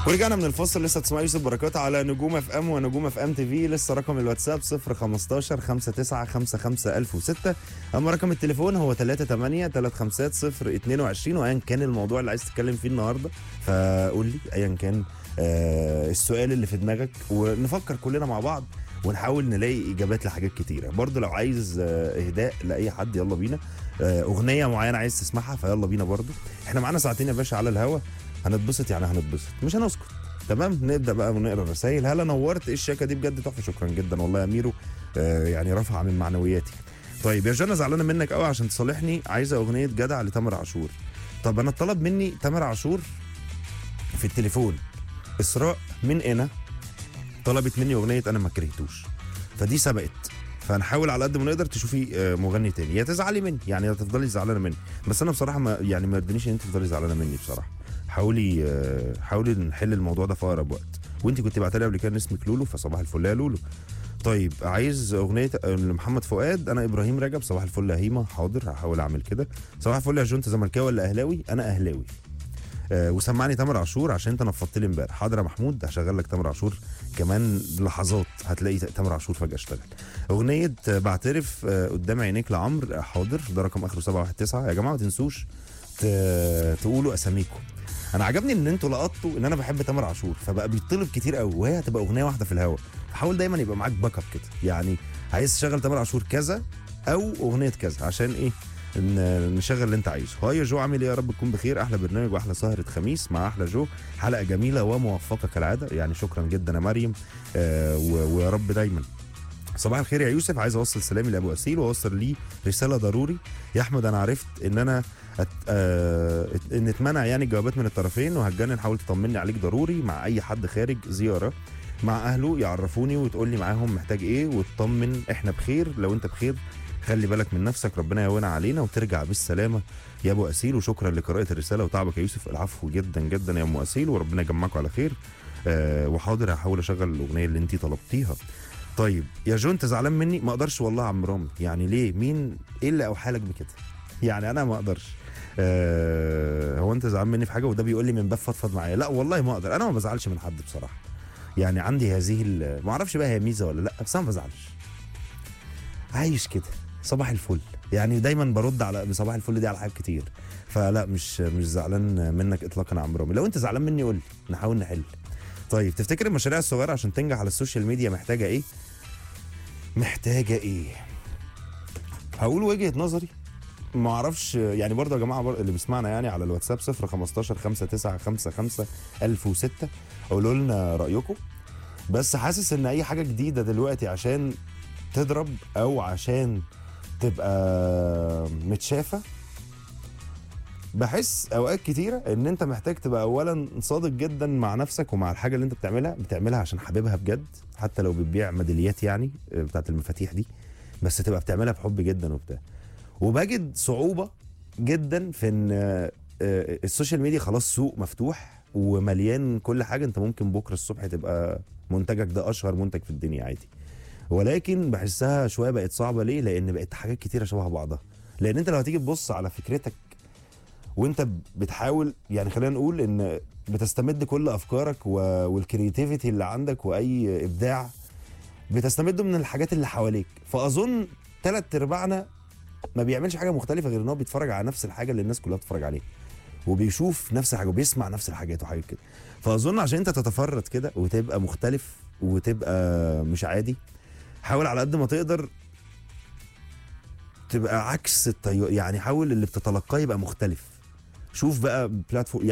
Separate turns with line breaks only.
ورجعنا من الفاصل لسه تسمع يوسف بركات على نجوم اف ام ونجوم اف ام تي في لسه رقم الواتساب 015 59 55 1006 اما رقم التليفون هو 38 35 022 وايا كان الموضوع اللي عايز تتكلم فيه النهارده فقول لي ايا كان آه السؤال اللي في دماغك ونفكر كلنا مع بعض ونحاول نلاقي اجابات لحاجات كتيره برضو لو عايز آه اهداء لاي حد يلا بينا آه اغنيه معينه عايز تسمعها فيلا بينا برضو احنا معانا ساعتين يا باشا على الهوا هنتبسط يعني هنتبسط مش هنسكت تمام نبدا بقى ونقرا الرسائل هلا نورت ايه الشياكه دي بجد تحفه شكرا جدا والله يا ميرو آه يعني رفع من معنوياتي طيب يا جنى زعلانه منك قوي عشان تصالحني عايزه اغنيه جدع لتامر عاشور طب انا طلب مني تامر عاشور في التليفون اسراء من انا طلبت مني اغنيه انا ما كرهتوش فدي سبقت فنحاول على قد ما نقدر تشوفي آه، مغني تاني يا تزعلي مني يعني يا تفضلي زعلانه مني بس انا بصراحه ما يعني ما يردنيش ان انت تفضلي زعلانه مني بصراحه حاولي آه، حاولي نحل الموضوع ده في اقرب وقت وانت كنت بعتلي قبل كده إن اسمك لولو فصباح الفل يا لولو طيب عايز اغنيه آه، لمحمد فؤاد انا ابراهيم رجب صباح الفل يا هيما حاضر هحاول اعمل كده صباح الفل يا جون انت زملكاوي ولا اهلاوي انا اهلاوي آه وسمعني تامر عاشور عشان انت نفضت لي امبارح حاضر يا محمود هشغل لك تامر عاشور كمان لحظات هتلاقي تامر عاشور فجاه اشتغل اغنيه آه، بعترف آه، قدام عينيك لعمرو آه، حاضر ده رقم اخره 719 يا جماعه ما تنسوش ت- تقولوا اساميكم انا عجبني ان انتوا لقطتوا ان انا بحب تامر عاشور فبقى بيطلب كتير قوي وهي هتبقى اغنيه واحده في الهوا فحاول دايما يبقى معاك باك اب كده يعني عايز تشغل تامر عاشور كذا او اغنيه كذا عشان ايه ن- نشغل اللي انت عايزه هاي يا جو عامل ايه يا رب تكون بخير احلى برنامج واحلى سهره خميس مع احلى جو حلقه جميله وموفقه كالعاده يعني شكرا جدا يا مريم آه و- ويا رب دايما صباح الخير يا يوسف عايز اوصل سلامي لابو اسيل واوصل ليه رساله ضروري يا احمد انا عرفت ان انا أت... آه... ان اتمنع يعني الجوابات من الطرفين وهتجنن حاول تطمني عليك ضروري مع اي حد خارج زياره مع اهله يعرفوني وتقول لي معاهم محتاج ايه وتطمن احنا بخير لو انت بخير خلي بالك من نفسك ربنا يهون علينا وترجع بالسلامه يا ابو اسيل وشكرا لقراءه الرساله وتعبك يا يوسف العفو جدا جدا يا ام اسيل وربنا يجمعكم على خير آه وحاضر هحاول اشغل الاغنيه اللي انت طلبتيها طيب يا جو انت زعلان مني ما اقدرش والله يا عم رامي يعني ليه مين ايه اللي اوحالك بكده يعني انا ما اقدرش آه هو انت زعلان مني في حاجه وده بيقول لي من باب فضفض معايا لا والله ما اقدر انا ما بزعلش من حد بصراحه يعني عندي هذه ال- ما اعرفش بقى هي ميزه ولا لا بس انا ما بزعلش عايش كده صباح الفل يعني دايما برد على بصباح الفل دي على حاجات كتير فلا مش مش زعلان منك اطلاقا يا عم رامي لو انت زعلان مني قول لي نحاول نحل طيب تفتكر المشاريع الصغيره عشان تنجح على السوشيال ميديا محتاجه ايه محتاجه ايه هقول وجهه نظري ما اعرفش يعني برضه يا جماعه بر- اللي بيسمعنا يعني على الواتساب 015 5955 1006 قولوا لنا رايكم بس حاسس ان اي حاجه جديده دلوقتي عشان تضرب او عشان تبقى متشافه بحس اوقات كتيره ان انت محتاج تبقى اولا صادق جدا مع نفسك ومع الحاجه اللي انت بتعملها بتعملها عشان حاببها بجد حتى لو بتبيع ميداليات يعني آه، بتاعت المفاتيح دي بس تبقى بتعملها بحب جدا وبتاع وبجد صعوبه جدا في ان آه، آه، السوشيال ميديا خلاص سوق مفتوح ومليان كل حاجه انت ممكن بكره الصبح تبقى منتجك ده اشهر منتج في الدنيا عادي ولكن بحسها شويه بقت صعبه ليه لان بقت حاجات كتيره شبه بعضها لان انت لو هتيجي تبص على فكرتك وانت بتحاول يعني خلينا نقول ان بتستمد كل افكارك و... والكرياتيفيتي اللي عندك واي ابداع بتستمده من الحاجات اللي حواليك فاظن ثلاث ارباعنا ما بيعملش حاجه مختلفه غير ان هو بيتفرج على نفس الحاجه اللي الناس كلها بتتفرج عليها وبيشوف نفس الحاجه وبيسمع نفس الحاجات وحاجات كده فاظن عشان انت تتفرد كده وتبقى مختلف وتبقى مش عادي حاول على قد ما تقدر تبقى عكس التيار يعني حاول اللي بتتلقاه يبقى مختلف شوف بقى بلاتفورم